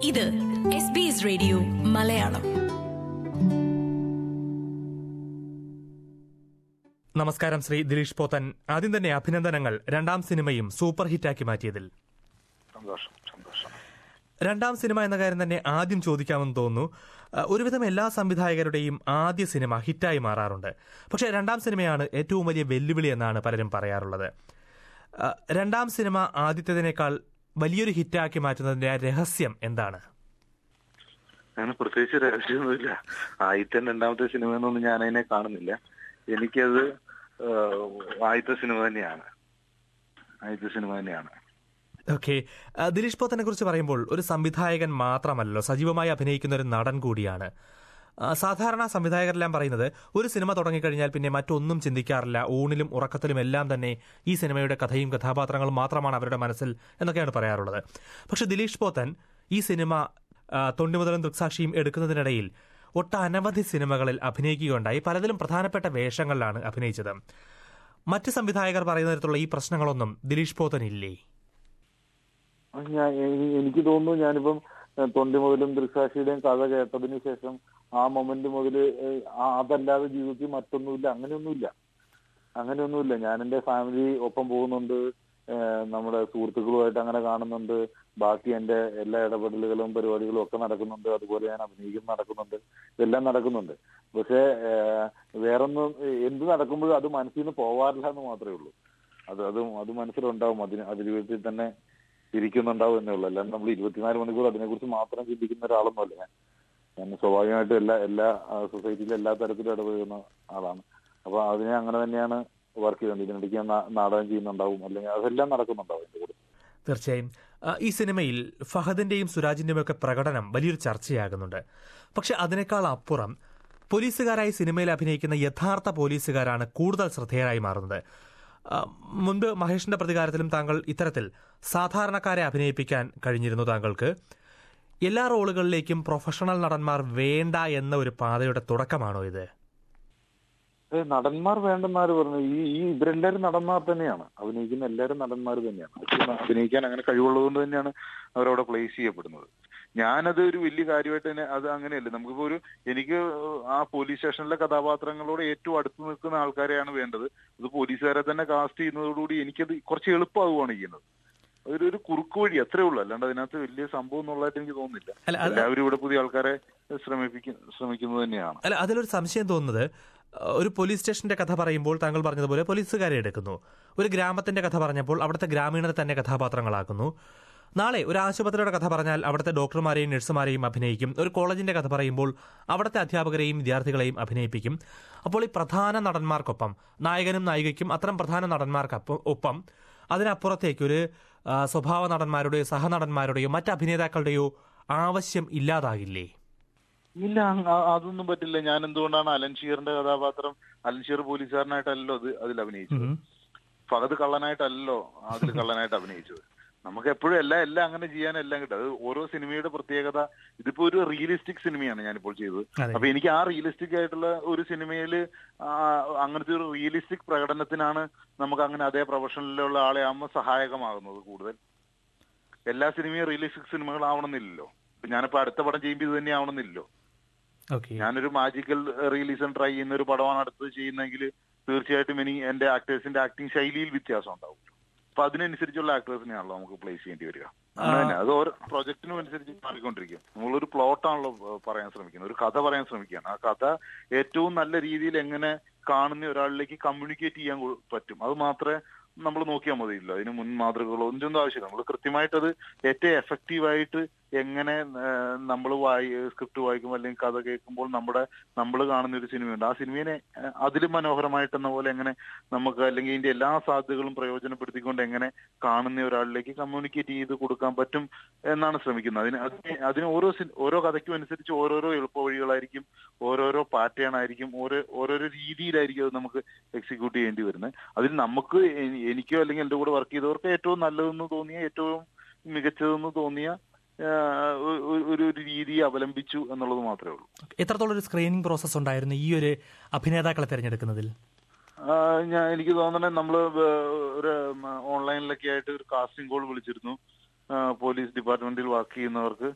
ഇത് S B S radio Malayalam നമസ്കാരം ശ്രീ ദിലീഷ് പോത്തൻ ആദ്യം തന്നെ അഭിനന്ദനങ്ങൾ രണ്ടാം സിനിമയും സൂപ്പർ ഹിറ്റാക്കി മാറ്റിയതിൽ സന്തോഷം സന്തോഷം രണ്ടാം സിനിമ എന്ന കാര്യം തന്നെ ആദ്യം ചോദിക്കാമെന്ന് തോന്നുന്നു അഹ് ഒരുവിധം എല്ലാ സംവിധായകരുടെയും ആദ്യ സിനിമ ഹിറ്റായി മാറാറുണ്ട് പക്ഷേ രണ്ടാം സിനിമയാണ് ഏറ്റവും വലിയ വെല്ലുവിളി എന്നാണ് പലരും പറയാറുള്ളത് അഹ് രണ്ടാം സിനിമ ആദ്യത്തേതിനേക്കാൾ വലിയൊരു ഹിറ്റാക്കി മാറ്റുന്നതിന്റെ ആ രഹസ്യം എന്താണ് അങ്ങനെ പ്രത്യേകിച്ച് രഹസ്യമൊന്നുമില്ല ആദ്യത്തെ രണ്ടാമത്തെ സിനിമ എന്നൊന്നും ഞാൻ അതിനെ കാണുന്നില്ല എനിക്കത് ആഹ്, ആദ്യത്തെ സിനിമ തന്നെയാണ് ആദ്യത്തെ സിനിമ തന്നെയാണ് ഓക്കെ ദിലീഷ് പോത്തനെ കുറിച്ച് പറയുമ്പോൾ ഒരു സംവിധായകൻ മാത്രമല്ലല്ലോ സജീവമായി അഭിനയിക്കുന്ന ഒരു നടൻ കൂടിയാണ് ആ, സാധാരണ സംവിധായകരെല്ലാം പറയുന്നത് ഒരു സിനിമ തുടങ്ങിക്കഴിഞ്ഞാൽ പിന്നെ മറ്റൊന്നും ചിന്തിക്കാറില്ല ഊണിലും ഉറക്കത്തിലും എല്ലാം തന്നെ ഈ സിനിമയുടെ കഥയും കഥാപാത്രങ്ങളും മാത്രമാണ് അവരുടെ മനസ്സിൽ എന്നൊക്കെയാണ് പറയാറുള്ളത് പക്ഷെ ദിലീഷ് പോത്തൻ ഈ സിനിമ ആ, തൊണ്ടിമുതലും ദൃക്സാക്ഷിയും എടുക്കുന്നതിനിടയിൽ ഒട്ടനവധി സിനിമകളിൽ അഭിനയിക്കുകയുണ്ടായി പലതിലും പ്രധാനപ്പെട്ട വേഷങ്ങളിലാണ് അഭിനയിച്ചത് മറ്റ് സംവിധായകർ പറയുന്ന തരത്തിലുള്ള ഈ പ്രശ്നങ്ങളൊന്നും ദിലീഷ് പോത്തൻ ഇല്ലേ അത് ഞാൻ എനി- എനിക്ക് തോന്നുന്നു ഞാനിപ്പം ഏഹ്, തൊണ്ടി മുതലും ദൃക്സാക്ഷിയുടെയും കഥ കേട്ടതിന് ശേഷം ആ മൊമെന്റ് മുതൽ അതല്ലാതെ ജീവിതത്തിൽ മറ്റൊന്നുമില്ല അങ്ങനെയൊന്നുമില്ല അങ്ങനെയൊന്നുമില്ല ഞാൻ എന്റെ ഫാമിലി ഒപ്പം പോകുന്നുണ്ട് ഏഹ്, നമ്മുടെ സുഹൃത്തുക്കളുമായിട്ട് അങ്ങനെ കാണുന്നുണ്ട് ബാക്കി എന്റെ എല്ലാ ഇടപെടലുകളും പരിപാടികളും ഒക്കെ നടക്കുന്നുണ്ട് അതുപോലെ ഞാൻ അഭിനയിക്കും നടക്കുന്നുണ്ട് ഇതെല്ലാം നടക്കുന്നുണ്ട് പക്ഷേ ഏഹ്, വേറൊന്നും ഏഹ്, എന്ത് നടക്കുമ്പോഴും അത് മനസ്സിൽ നിന്ന് പോവാറില്ല എന്ന് മാത്രമേ ഉള്ളൂ അത് അത് അത് മനസ്സിലുണ്ടാവും അതിന് അതിന് വീട്ടിൽ തന്നെ ഇരിക്കുന്നുണ്ടാവും എന്നേ ഉള്ളൂ അല്ലാണ്ട് നമ്മൾ ഇരുപത്തിനാല് മണിക്കൂർ അതിനെക്കുറിച്ച് മാത്രം ചിന്തിക്കുന്ന ഒരാളൊന്നുമല്ല ഞാൻ ഞാൻ സ്വാഭാവികമായിട്ടും എല്ലാ എല്ലാ സൊസൈറ്റിയിലും എല്ലാ തരത്തിലും ഇടപെടുന്ന ആളാണ് അപ്പൊ അതിനെ അങ്ങനെ തന്നെയാണ് വർക്ക് ചെയ്യുന്നത് ഇതിനിടയ്ക്ക് ഞാൻ നാ- നാടകം ചെയ്യുന്നുണ്ടാവും അല്ലെങ്കിൽ അതെല്ലാം നടക്കുന്നുണ്ടാവും എന്റെ കൂടെ തീർച്ചയായും ആ, ഈ സിനിമയിൽ ഫഹദിന്റെയും സുരാജിന്റെയും ഒക്കെ പ്രകടനം വലിയൊരു ചർച്ചയാകുന്നുണ്ട് പക്ഷെ അതിനേക്കാൾ അപ്പുറം പോലീസുകാരായി സിനിമയിൽ അഭിനയിക്കുന്ന യഥാർത്ഥ പോലീസുകാരാണ് കൂടുതൽ ശ്രദ്ധേയരായി മാറുന്നത് ആ, മുൻപ് മഹേഷിന്റെ പ്രതികാരത്തിലും താങ്കൾ ഇത്തരത്തിൽ സാധാരണക്കാരെ അഭിനയിപ്പിക്കാൻ കഴിഞ്ഞിരുന്നു താങ്കൾക്ക് എല്ലാ റോളുകളിലേക്കും പ്രൊഫഷണൽ നടന്മാർ വേണ്ട എന്ന ഒരു പാതയുടെ തുടക്കമാണോ ഇത് ഏ, നടന്മാർ വേണ്ടെന്നാര് പറഞ്ഞു ഈ ഈ ഇവരെല്ലാവരും നടന്മാർ തന്നെയാണ് അഭിനയിക്കുന്ന എല്ലാവരും നടന്മാർ തന്നെയാണ് പക്ഷെ അഭിനയിക്കാൻ അങ്ങനെ കഴിവുള്ളത് തന്നെയാണ് അവരവിടെ പ്ലേസ് ചെയ്യപ്പെടുന്നത് ഞാനത് ഒരു വലിയ കാര്യമായിട്ട് തന്നെ അത് അങ്ങനെയല്ല നമുക്കിപ്പോ ഒരു എനിക്ക് ആ പോലീസ് സ്റ്റേഷനിലെ കഥാപാത്രങ്ങളോട് ഏറ്റവും അടുത്ത് നിൽക്കുന്ന ആൾക്കാരെയാണ് വേണ്ടത് അത് പോലീസുകാരെ തന്നെ കാസ്റ്റ് ചെയ്യുന്നതോടുകൂടി എനിക്കത് കുറച്ച് എളുപ്പമാവുകയാണ് ചെയ്യുന്നത് അതൊരു ഒരു കുറുക്ക് വഴി അത്രേ ഉള്ളൂ അല്ലാണ്ട് അതിനകത്ത് വലിയ സംഭവം എന്നുള്ളതായിട്ട് എനിക്ക് തോന്നുന്നില്ല അല്ല, അത് എല്ലാവരും ഇവിടെ പുതിയ ആൾക്കാരെ ശ്രമിപ്പിക്കും ശ്രമിക്കുന്നത് തന്നെയാണ് അല്ല അതിലൊരു സംശയം തോന്നുന്നത് അഹ് ഒരു പോലീസ് സ്റ്റേഷന്റെ കഥ പറയുമ്പോൾ താങ്കൾ പറഞ്ഞതുപോലെ പോലീസുകാരെ എടുക്കുന്നു ഒരു ഗ്രാമത്തിന്റെ കഥ പറഞ്ഞപ്പോൾ അവിടുത്തെ ഗ്രാമീണരെ തന്നെ കഥാപാത്രങ്ങളാക്കുന്നു നാളെ ഒരു ആശുപത്രിയുടെ കഥ പറഞ്ഞാൽ അവിടുത്തെ ഡോക്ടർമാരെയും നഴ്സുമാരെയും അഭിനയിക്കും ഒരു കോളേജിന്റെ കഥ പറയുമ്പോൾ അവിടുത്തെ അധ്യാപകരെയും വിദ്യാർത്ഥികളെയും അഭിനയിപ്പിക്കും അപ്പോൾ ഈ പ്രധാന നടന്മാർക്കൊപ്പം നായകനും നായികയ്ക്കും അത്തരം പ്രധാന നടന്മാർക്കൊപ്പം ഒപ്പം അതിനപ്പുറത്തേക്ക് ഒരു ആ, സ്വഭാവ നടന്മാരുടെയോ സഹനടന്മാരുടെയോ മറ്റ് അഭിനേതാക്കളുടെയോ ആവശ്യം ഇല്ലാതാകില്ലേ ഇല്ല അങ് അ- അതൊന്നും പറ്റില്ല ഞാൻ എന്തുകൊണ്ടാണ് അലൻഷീറിന്റെ കഥാപാത്രം അലൻഷീർ പോലീസുകാരനായിട്ടല്ലോ അത് അതിൽ അഭിനയിച്ചത് ഉം. ഫഹദ് കള്ളനായിട്ടല്ലോ അതിൽ കള്ളനായിട്ട് അഭിനയിച്ചത് നമുക്ക് എപ്പോഴും എല്ലാം എല്ലാം അങ്ങനെ ചെയ്യാൻ എല്ലാം കിട്ടും അത് ഓരോ സിനിമയുടെ പ്രത്യേകത ഇതിപ്പോ ഒരു റിയലിസ്റ്റിക് സിനിമയാണ് ഞാനിപ്പോൾ ചെയ്തത് അതെ. അപ്പൊ എനിക്ക് ആ റിയലിസ്റ്റിക് ആയിട്ടുള്ള ഒരു സിനിമയിൽ അങ്ങനത്തെ ഒരു റിയലിസ്റ്റിക് പ്രകടനത്തിനാണ് നമുക്ക് അങ്ങനെ അതേ പ്രൊഫഷനിലുള്ള ആളെ ആകുമ്പോൾ സഹായകമാകുന്നത് കൂടുതൽ എല്ലാ സിനിമയും റിയലിസ്റ്റിക് സിനിമകളാവണമെന്നില്ലല്ലോ ഇപ്പൊ ഞാനിപ്പോ അടുത്ത പടം ചെയ്യുമ്പോൾ ഇത് തന്നെ ആവണമെന്നില്ലല്ലോ ഓക്കെ ഞാനൊരു മാജിക്കൽ റിയലിസം ട്രൈ ചെയ്യുന്ന ഒരു പടമാണ് അടുത്തത് ചെയ്യുന്നതെങ്കിൽ തീർച്ചയായിട്ടും ഇനി എന്റെ ആക്ടേഴ്സിന്റെ ആക്ടിങ് ശൈലിയിൽ വ്യത്യാസം ഉണ്ടാവും അപ്പൊ അതിനനുസരിച്ചുള്ള ആക്ടേഴ്സിനെയാണല്ലോ നമുക്ക് പ്ലേസ് ചെയ്യേണ്ടി വരിക അങ്ങനെ തന്നെ അത് ഓരോ പ്രൊജക്ടിനും അനുസരിച്ച് മാറിക്കൊണ്ടിരിക്കും നമ്മളൊരു പ്ലോട്ടാണല്ലോ ഏഹ്, പറയാൻ ശ്രമിക്കുന്നത് ഒരു കഥ പറയാൻ ശ്രമിക്കുകയാണ് ആ കഥ ഏറ്റവും നല്ല രീതിയിൽ എങ്ങനെ കാണുന്ന ഒരാളിലേക്ക് കമ്മ്യൂണിക്കേറ്റ് ചെയ്യാൻ കൊ- പറ്റും അത് മാത്രമേ നമ്മൾ നോക്കിയാൽ മതിയില്ല അതിന് മുൻ മാതൃകകളോ ഒന്നും ആവശ്യമില്ല നമ്മൾ കൃത്യമായിട്ടത് ഏറ്റവും എഫക്റ്റീവായിട്ട് എങ്ങനെ നമ്മൾ വായി സ്ക്രിപ്റ്റ് വായിക്കുമ്പോൾ അല്ലെങ്കിൽ കഥ കേൾക്കുമ്പോൾ നമ്മുടെ നമ്മൾ കാണുന്ന ഒരു സിനിമയുണ്ട് ആ സിനിമയെ അതിലും മനോഹരമായിട്ടെന്ന പോലെ എങ്ങനെ നമുക്ക് അല്ലെങ്കിൽ ഇതിന്റെ എല്ലാ സാധ്യതകളും പ്രയോജനപ്പെടുത്തിക്കൊണ്ട് എങ്ങനെ കാണുന്ന ഒരാളിലേക്ക് കമ്മ്യൂണിക്കേറ്റ് ചെയ്ത് കൊടുക്കാൻ പറ്റും എന്നാണ് ശ്രമിക്കുന്നത് അതിന് അതിന് അതിന് ഓരോ സി- ഓരോ കഥയ്ക്കും അനുസരിച്ച് ഓരോരോ എളുപ്പ വഴികളായിരിക്കും ഓരോരോ പാറ്റേൺ ആയിരിക്കും ഓരോ ഓരോരോ രീതിയിലായിരിക്കും അത് നമുക്ക് എക്സിക്യൂട്ട് ചെയ്യേണ്ടി വരുന്നത് അതിൽ നമുക്ക് എ- എനിക്കോ അല്ലെങ്കിൽ എന്റെ കൂടെ വർക്ക് ചെയ്തവർക്ക് ഏറ്റവും നല്ലതെന്ന് തോന്നിയ ഏറ്റവും മികച്ചതെന്ന് തോന്നിയ ആ, ഒ- ഒ- ഒരു ഒരു രീതിയെ അവലംബിച്ചു എന്നുള്ളത് മാത്രമേ ഉള്ളൂ എത്രത്തോളം ഒരു സ്ക്രീനിങ് പ്രോസസ് ഉണ്ടായിരുന്നു ഈ ഒരു അഭിനേതാക്കളെ തിരഞ്ഞെടുക്കുന്നതിൽ ആ, ഞാൻ എനിക്ക് തോന്നണേ നമ്മള് വേ- ഒരു ഓൺലൈനിലൊക്കെ ആയിട്ട് ഒരു കാസ്റ്റിംഗ് കോൾ വിളിച്ചിരുന്നു ആ, പോലീസ് ഡിപ്പാർട്ട്മെന്റിൽ വർക്ക് ചെയ്യുന്നവർക്ക്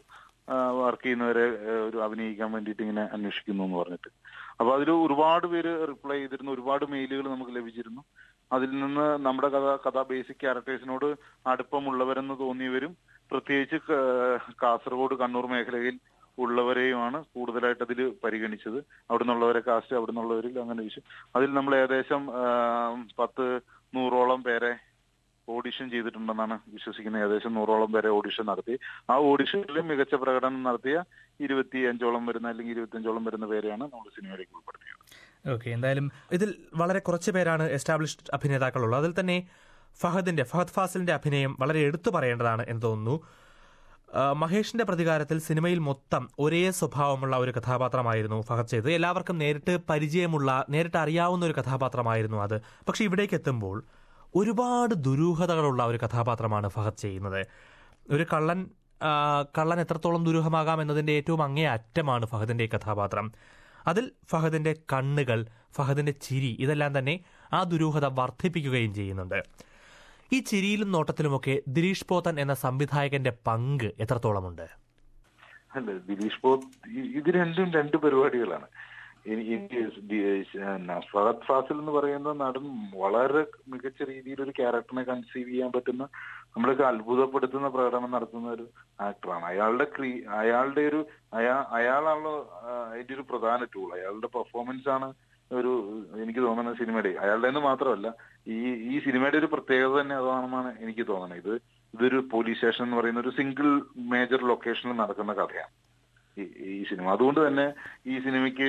വർക്ക് ചെയ്യുന്നവരെ ആ, ഒരു അഭിനയിക്കാൻ വേണ്ടിയിട്ട് ഇങ്ങനെ അന്വേഷിക്കുന്നു എന്ന് പറഞ്ഞിട്ട് അപ്പൊ അതിൽ ഒരുപാട് പേര് റിപ്ലൈ ചെയ്തിരുന്നു ഒരുപാട് മെയിലുകൾ നമുക്ക് ലഭിച്ചിരുന്നു അതിൽ നിന്ന് നമ്മുടെ കഥ കഥ ബേസിക് ക്യാരക്ടേഴ്സിനോട് അടുപ്പമുള്ളവരെന്ന് തോന്നിയവരും പ്രത്യേകിച്ച് ക- കാസർഗോഡ് കണ്ണൂർ മേഖലയിൽ ഉള്ളവരെയുമാണ് കൂടുതലായിട്ട് അതിൽ പരിഗണിച്ചത് അവിടെ നിന്നുള്ളവരെ കാസ്റ്റ് അവിടെ നിന്നുള്ളവരിൽ അങ്ങനെ വിഷു അതിൽ നമ്മൾ ഏകദേശം ആ, പത്ത് നൂറോളം പേരെ ഓഡിഷൻ ചെയ്തിട്ടുണ്ടെന്നാണ് വിശ്വസിക്കുന്നത് ഏകദേശം നൂറോളം പേരെ ഓഡിഷൻ നടത്തി ആ ഓഡിഷനിൽ മികച്ച പ്രകടനം നടത്തിയ ഇരുപത്തി അഞ്ചോളം വരുന്ന അല്ലെങ്കിൽ ഇരുപത്തി അഞ്ചോളം വരുന്ന പേരെയാണ് നമ്മൾ സിനിമയിലേക്ക് ഉൾപ്പെടുത്തിയത് ഓക്കെ എന്തായാലും ഇതിൽ വളരെ കുറച്ച് പേരാണ് എസ്റ്റാബ്ലിഷ്ഡ് അഭിനേതാക്കളുള്ളത് അതിൽ തന്നെ ഫഹദിന്റെ ഫഹദ് ഫാസിലിന്റെ അഭിനയം വളരെ എടുത്തു പറയേണ്ടതാണ് എന്ന് തോന്നുന്നു ആ, മഹേഷിന്റെ പ്രതികാരത്തിൽ സിനിമയിൽ മൊത്തം ഒരേ സ്വഭാവമുള്ള ഒരു കഥാപാത്രമായിരുന്നു ഫഹദ് ചെയ്തത് എല്ലാവർക്കും നേരിട്ട് പരിചയമുള്ള നേരിട്ട് അറിയാവുന്ന ഒരു കഥാപാത്രമായിരുന്നു അത് പക്ഷെ ഇവിടേക്ക് എത്തുമ്പോൾ ഒരുപാട് ദുരൂഹതകളുള്ള ഒരു കഥാപാത്രമാണ് ഫഹദ് ചെയ്യുന്നത് ഒരു കള്ളൻ ആ, കള്ളൻ എത്രത്തോളം ദുരൂഹമാകാം എന്നതിന്റെ ഏറ്റവും അങ്ങേ അറ്റമാണ് ഫഹദിന്റെ ഈ കഥാപാത്രം അതിൽ ഫഹദിന്റെ കണ്ണുകൾ ഫഹദിന്റെ ചിരി ഇതെല്ലാം തന്നെ ആ ദുരൂഹത വർദ്ധിപ്പിക്കുകയും ചെയ്യുന്നുണ്ട് ഈ ചിരിയിലും നോട്ടത്തിലുമൊക്കെ ദിലീഷ് പോത്തൻ എന്ന സംവിധായകന്റെ പങ്ക് എത്രത്തോളമുണ്ട് അല്ല ദിലീഷ് പോത്ത് ഇ- ഇത് രണ്ടും രണ്ട് പരിപാടികളാണ് എനി- എനിക്ക് ദി- ന- ഫഹദ് ഫാസിൽ എന്ന് പറയുന്ന നടൻ വളരെ മികച്ച രീതിയിൽ ഒരു ക്യാരക്ടറിനെ കൺസീവ് ചെയ്യാൻ പറ്റുന്ന നമ്മളൊക്കെ അത്ഭുതപ്പെടുത്തുന്ന പ്രകടനം നടത്തുന്ന ഒരു ആക്ടറാണ് അയാളുടെ ക്രീ അയാളുടെ ഒരു അയാ അയാളാണല്ലോ ആ, അതിന്റെ ഒരു പ്രധാന ടൂൾ അയാളുടെ പെർഫോമൻസ് ആണ് ഒരു എനിക്ക് തോന്നുന്ന സിനിമയുടെ അയാളുടെ എന്ന് മാത്രമല്ല ഈ ഈ സിനിമയുടെ ഒരു പ്രത്യേകത തന്നെ അതാണെന്നാണ് എനിക്ക് തോന്നുന്നത് ഇത് ഇതൊരു പോലീസ് സ്റ്റേഷൻ എന്ന് പറയുന്ന ഒരു സിംഗിൾ മേജർ ലൊക്കേഷനിൽ നടക്കുന്ന കഥയാണ് ഈ ഈ സിനിമ അതുകൊണ്ട് തന്നെ ഈ സിനിമയ്ക്ക്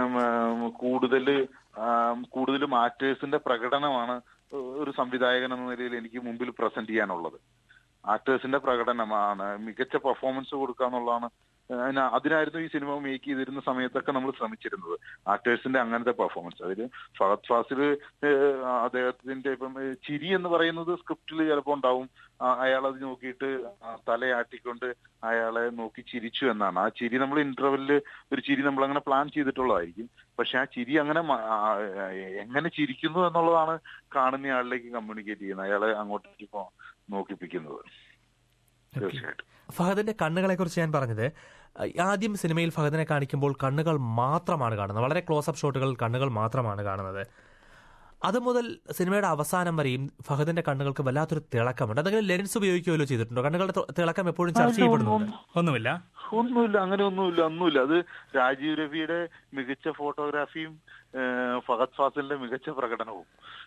കൂടുതൽ കൂടുതലും ആക്ടേഴ്സിന്റെ പ്രകടനമാണ് ഒരു സംവിധായകൻ എന്ന നിലയിൽ എനിക്ക് മുമ്പിൽ പ്രസന്റ് ചെയ്യാനുള്ളത് ആക്ടേഴ്സിന്റെ പ്രകടനമാണ് മികച്ച പെർഫോമൻസ് കൊടുക്കുക എന്നുള്ളതാണ് അതിന- അതിനായിരുന്നു ഈ സിനിമ മേക്ക് ചെയ്തിരുന്ന സമയത്തൊക്കെ നമ്മൾ ശ്രമിച്ചിരുന്നത് ആക്ടേഴ്സിന്റെ അങ്ങനത്തെ പെർഫോമൻസ് അതിൽ ഫഹദ് ഫാസിൽ അദ്ദേഹത്തിന്റെ ഇപ്പം ഏഹ്, ചിരി എന്ന് പറയുന്നത് സ്ക്രിപ്റ്റിൽ ചിലപ്പോൾ ഉണ്ടാവും ആ, അയാൾ അത് നോക്കിയിട്ട് ആ, തലയാട്ടിക്കൊണ്ട് അയാളെ നോക്കി ചിരിച്ചു എന്നാണ് ആ ചിരി നമ്മൾ ഇന്റർവെല്ലിൽ ഒരു ചിരി നമ്മൾ അങ്ങനെ പ്ലാൻ ചെയ്തിട്ടുള്ളതായിരിക്കും പക്ഷെ ആ ചിരി അങ്ങനെ മ- ആ, ആ, എങ്ങനെ ചിരിക്കുന്നു എന്നുള്ളതാണ് കാണുന്ന ആളിലേക്ക് കമ്മ്യൂണിക്കേറ്റ് ചെയ്യുന്നത് അയാളെ അങ്ങോട്ടേക്ക് ഇപ്പോ നോക്കിപ്പിക്കുന്നത് തീർച്ചയായിട്ടും ഫഹദിന്റെ കണ്ണുകളെ കുറിച്ച് ഞാൻ പറഞ്ഞത് അഹ് ആദ്യം സിനിമയിൽ ഫഹദിനെ കാണിക്കുമ്പോൾ കണ്ണുകൾ മാത്രമാണ് കാണുന്നത് വളരെ ക്ലോസപ്പ് ഷോട്ടുകൾ കണ്ണുകൾ മാത്രമാണ് കാണുന്നത് അത് മുതൽ സിനിമയുടെ അവസാനം വരെയും ഫഹദിന്റെ കണ്ണുകൾക്ക് വല്ലാത്തൊരു തിളക്കമുണ്ട് അതെങ്കിലും ലെൻസ് ഉപയോഗിക്കുകയോ ചെയ്തിട്ടുണ്ടോ കണ്ണുകളുടെ തി- തിളക്കം എപ്പോഴും ചർച്ച ചെയ്യപ്പെടുന്നുണ്ട് ഒന്നുമില്ല ഒന്നുമില്ല അങ്ങനെ ഒന്നുമില്ല ഒന്നുമില്ല അത് രാജീവ് രവിയുടെ മികച്ച ഫോട്ടോഗ്രാഫിയും ഏഹ്, ഫഹദ് ഫാസിലിന്റെ മികച്ച പ്രകടനവും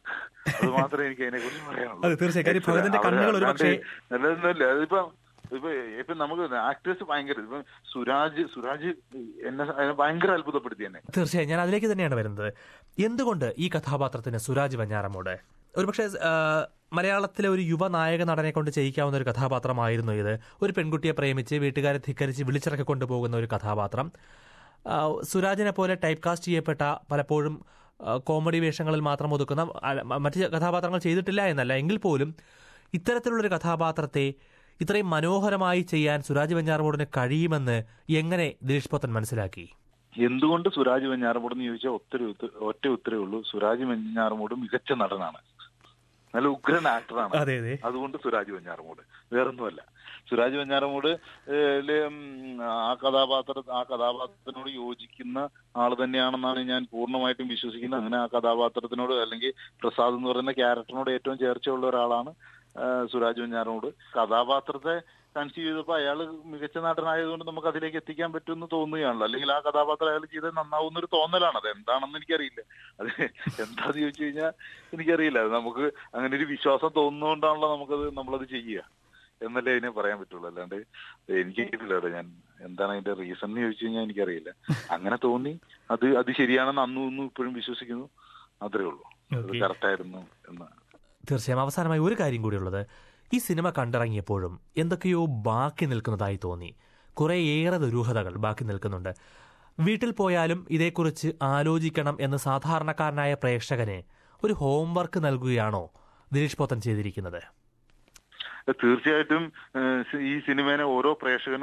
അത് മാത്രമേ എനിക്ക് അതിനെ കുറിച്ച് പറയാനുള്ളൂ അതെ, തീർച്ചയായും. കാര്യം ഫഹദിന്റെ അവര് കണ്ണുകൾ ഒരു പക്ഷേ- അല്ലാണ്ട് അല്ലൊന്നുമില്ല അതിപ്പോ ഇപ്പൊ ഇപ്പൊ നമുക്ക് ആക്ടേഴ്സ് ഭയങ്കര ഇപ്പൊ സുരാജ് സുരാജ് എന്നെ എന്നെ ഭയങ്കര അത്ഭുതപ്പെടുത്തി എന്നെ തീർച്ചയായും ഞാൻ അതിലേക്ക് തന്നെയാണ് വരുന്നത് എന്തുകൊണ്ട് ഈ കഥാപാത്രത്തിന് സുരാജ് വഞ്ഞാറമോട് ഒരുപക്ഷെ ആ, മലയാളത്തിലെ ഒരു യുവ നായക നടനെ കൊണ്ട് ചെയ്യിക്കാവുന്ന ഒരു കഥാപാത്രമായിരുന്നു ഇത് ഒരു പെൺകുട്ടിയെ പ്രേമിച്ച് വീട്ടുകാരെ ധിക്കരിച്ച് വിളിച്ചിറക്കി കൊണ്ടുപോകുന്ന ഒരു കഥാപാത്രം ആ, സുരാജിനെ പോലെ ടൈപ്പ് കാസ്റ്റ് ചെയ്യപ്പെട്ട പലപ്പോഴും ആ, കോമഡി വേഷങ്ങളിൽ മാത്രം ഒതുക്കുന്ന അല്ല, മ- മറ്റ് കഥാപാത്രങ്ങൾ ചെയ്തിട്ടില്ല എന്നല്ല എങ്കിൽ പോലും ഇത്തരത്തിലുള്ളൊരു കഥാപാത്രത്തെ ഇത്രയും മനോഹരമായി ചെയ്യാൻ സുരാജ് വെഞ്ഞാറമൂടിന് കഴിയുമെന്ന് എങ്ങനെ ദിലീഷ് പോത്തൻ മനസ്സിലാക്കി എന്തുകൊണ്ട് സുരാജ് വെഞ്ഞാറമൂട് എന്ന് ചോദിച്ചാൽ ഒത്തിരി ഉത്ത- ഒറ്റ ഉത്തരവേ ഉള്ളൂ സുരാജ് വെഞ്ഞാറമൂട് മികച്ച നടനാണ് നല്ല ഉഗ്രൻ ആക്ടറാണ് അതെ അതെ അതുകൊണ്ട് സുരാജ് വെഞ്ഞാറമൂട് വേറൊന്നുമല്ല സുരാജ് വെഞ്ഞാറമൂട് ഏല്, ഉം, ആ കഥാപാത്ര ആ കഥാപാത്രത്തിനോട് യോജിക്കുന്ന ആള് തന്നെയാണെന്നാണ് ഞാൻ പൂർണ്ണമായിട്ടും വിശ്വസിക്കുന്നത് അങ്ങനെ ആ കഥാപാത്രത്തിനോട് അല്ലെങ്കിൽ പ്രസാദ് എന്ന് പറയുന്ന ക്യാരക്ടറിനോട് ഏറ്റവും ചേർച്ചയുള്ള ഒരാളാണ് ആ, സുരാജ് വെഞ്ഞാറമൂട് കഥാപാത്രത്തെ കൺസീവ് ചെയ്തപ്പോൾ അയാൾ മികച്ച നടനായതുകൊണ്ട് നമുക്ക് അതിലേക്ക് എത്തിക്കാൻ പറ്റുമെന്ന് തോന്നുകയാണല്ലോ അല്ലെങ്കിൽ ആ കഥാപാത്രം അയാൾ ചെയ്തത് നന്നാവുന്ന ഒരു തോന്നലാണ് അത് എന്താണെന്ന് എനിക്കറിയില്ല അത് എന്താന്ന് ചോദിച്ചു കഴിഞ്ഞാൽ എനിക്കറിയില്ല അത് നമുക്ക് അങ്ങനെ ഒരു വിശ്വാസം തോന്നുന്നതുകൊണ്ടാണല്ലോ നമുക്കത് നമ്മളത് ചെയ്യുക എന്നല്ലേ അതിനെ പറയാൻ പറ്റുള്ളൂ അല്ലാണ്ട് എനിക്കറിയില്ല കേട്ടോ ഞാൻ എന്താണ് അതിന്റെ റീസൺ എന്ന് ചോദിച്ചു കഴിഞ്ഞാൽ എനിക്കറിയില്ല അങ്ങനെ തോന്നി അത് അത് ശരിയാണെന്ന് അന്നും ഇന്നും ഇപ്പോഴും വിശ്വസിക്കുന്നു അത്രേ ഉള്ളൂ അത് Okay. കറക്റ്റായിരുന്നു എന്ന് തീർച്ചയായും അവസാനമായി ഒരു കാര്യം കൂടിയുള്ളത് ഈ സിനിമ കണ്ടിറങ്ങിയപ്പോഴും എന്തൊക്കെയോ ബാക്കി നിൽക്കുന്നതായി തോന്നി കുറേയേറെ ദുരൂഹതകൾ ബാക്കി നിൽക്കുന്നുണ്ട് വീട്ടിൽ പോയാലും ഇതേക്കുറിച്ച് ആലോചിക്കണം എന്ന് സാധാരണക്കാരനായ പ്രേക്ഷകന് ഒരു ഹോംവർക്ക് നൽകുകയാണോ ദിലീഷ് പോത്തൻ ചെയ്തിരിക്കുന്നത് തീർച്ചയായിട്ടും ഏഹ്, ഈ സിനിമേനെ ഓരോ പ്രേക്ഷകനും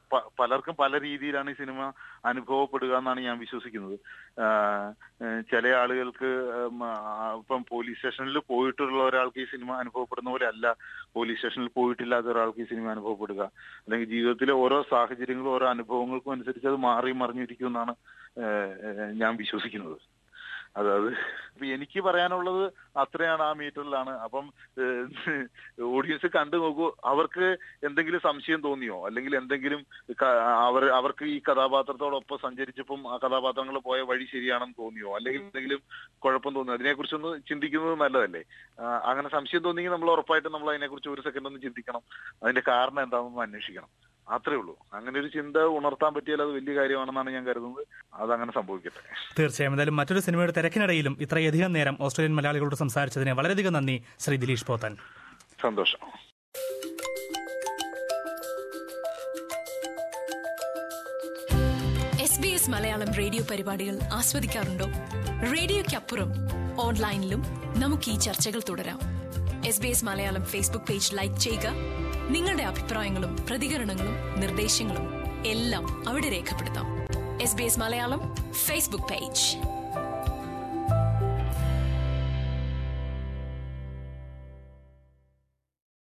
പ- പലർക്കും പല രീതിയിലാണ് ഈ സിനിമ അനുഭവപ്പെടുക എന്നാണ് ഞാൻ വിശ്വസിക്കുന്നത് ആഹ് ഏഹ് ചില ആളുകൾക്ക് ഉം, ആ, ഇപ്പം പോലീസ് സ്റ്റേഷനിൽ പോയിട്ടുള്ള ഒരാൾക്ക് ഈ സിനിമ അനുഭവപ്പെടുന്ന പോലെ അല്ല പോലീസ് സ്റ്റേഷനിൽ പോയിട്ടില്ലാത്ത ഒരാൾക്ക് ഈ സിനിമ അനുഭവപ്പെടുക അല്ലെങ്കിൽ ജീവിതത്തിലെ ഓരോ സാഹചര്യങ്ങളും ഓരോ അനുഭവങ്ങൾക്കും അനുസരിച്ച് അത് മാറി മറിഞ്ഞിരിക്കും എന്നാണ് ഏഹ്, ഏഹ്, ഞാൻ വിശ്വസിക്കുന്നത് അതായത് ഇപ്പൊ എനിക്ക് പറയാനുള്ളത് അത്രയാണ് ആ മീറ്ററിലാണ് അപ്പം ഓഡിയൻസ് കണ്ടു നോക്കൂ അവർക്ക് എന്തെങ്കിലും സംശയം തോന്നിയോ അല്ലെങ്കിൽ എന്തെങ്കിലും ക- അവർ അവർക്ക് ഈ കഥാപാത്രത്തോടൊപ്പം സഞ്ചരിച്ചപ്പം ആ കഥാപാത്രങ്ങൾ പോയ വഴി ശരിയാണെന്ന് തോന്നിയോ അല്ലെങ്കിൽ എന്തെങ്കിലും കുഴപ്പം തോന്നിയോ അതിനെക്കുറിച്ചൊന്ന് ചിന്തിക്കുന്നത് നല്ലതല്ലേ ആ, അങ്ങനെ സംശയം തോന്നിയെങ്കിൽ നമ്മൾ ഉറപ്പായിട്ടും നമ്മൾ അതിനെക്കുറിച്ച് ഒരു സെക്കൻഡ് ഒന്ന് ചിന്തിക്കണം അതിന്റെ കാരണം എന്താണെന്ന് അന്വേഷിക്കണം അത്രേ ഉള്ളൂ അങ്ങനെ ഒരു ചിന്ത ഉണർത്താൻ പറ്റിയാൽ അത് വലിയ കാര്യമാണെന്നാണ് ഞാൻ കരുതുന്നത് അതങ്ങനെ സംഭവിക്കട്ടെ തീർച്ചയായും എന്തായാലും മറ്റൊരു സിനിമയുടെ തിരക്കിനിടയിലും ഇത്രയധികം നേരം ഓസ്ട്രേലിയൻ മലയാളികളോട് സംസാരിച്ചതിന് വളരെയധികം നന്ദി ശ്രീ ദിലീഷ് പോത്തൻ സന്തോഷം S B S Malayalam radio പരിപാടികൾ ആസ്വദിക്കാറുണ്ടോ റേഡിയോയ്ക്കപ്പുറം ഓൺലൈനിലും നമുക്ക് ഈ ചർച്ചകൾ തുടരാം S B S Malayalam Facebook page like ചെയ്യുക നിങ്ങളുടെ അഭിപ്രായങ്ങളും പ്രതികരണങ്ങളും നിർദ്ദേശങ്ങളും എല്ലാം അവിടെ രേഖപ്പെടുത്താം S B S Malayalam Facebook page